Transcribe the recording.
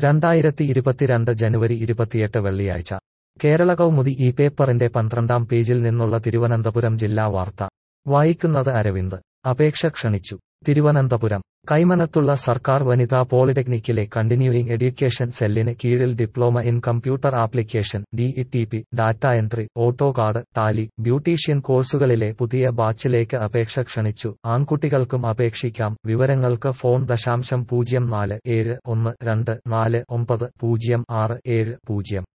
രണ്ടായിരത്തി ഇരുപത്തിരണ്ട് ജനുവരി ഇരുപത്തിയെട്ട് വെള്ളിയാഴ്ച കേരള കൗമുദി ഈ പേപ്പറിന്റെ പന്ത്രണ്ടാം പേജിൽ നിന്നുള്ള തിരുവനന്തപുരം ജില്ലാ വാർത്ത വായിക്കുന്നത് അരവിന്ദ് അപേക്ഷ ക്ഷണിച്ചു തിരുവനന്തപുരം കൈമനത്തുള്ള സർക്കാർ വനിതാ പോളിടെക്നിക്കിലെ കണ്ടിന്യൂയിങ് എഡ്യൂക്കേഷൻ സെല്ലിന് കീഴിൽ diploma in computer application DTP data entry AutoCAD Tally beautician കോഴ്സുകളിലെ പുതിയ ബാച്ചിലേക്ക് അപേക്ഷ ക്ഷണിച്ചു ആൺകുട്ടികൾക്കും അപേക്ഷിക്കാം വിവരങ്ങൾക്ക് ഫോൺ ദശാംശം പൂജ്യം നാല് ഏഴ് ഒന്ന് രണ്ട് നാല് ഒമ്പത് പൂജ്യം ആറ് ഏഴ് പൂജ്യം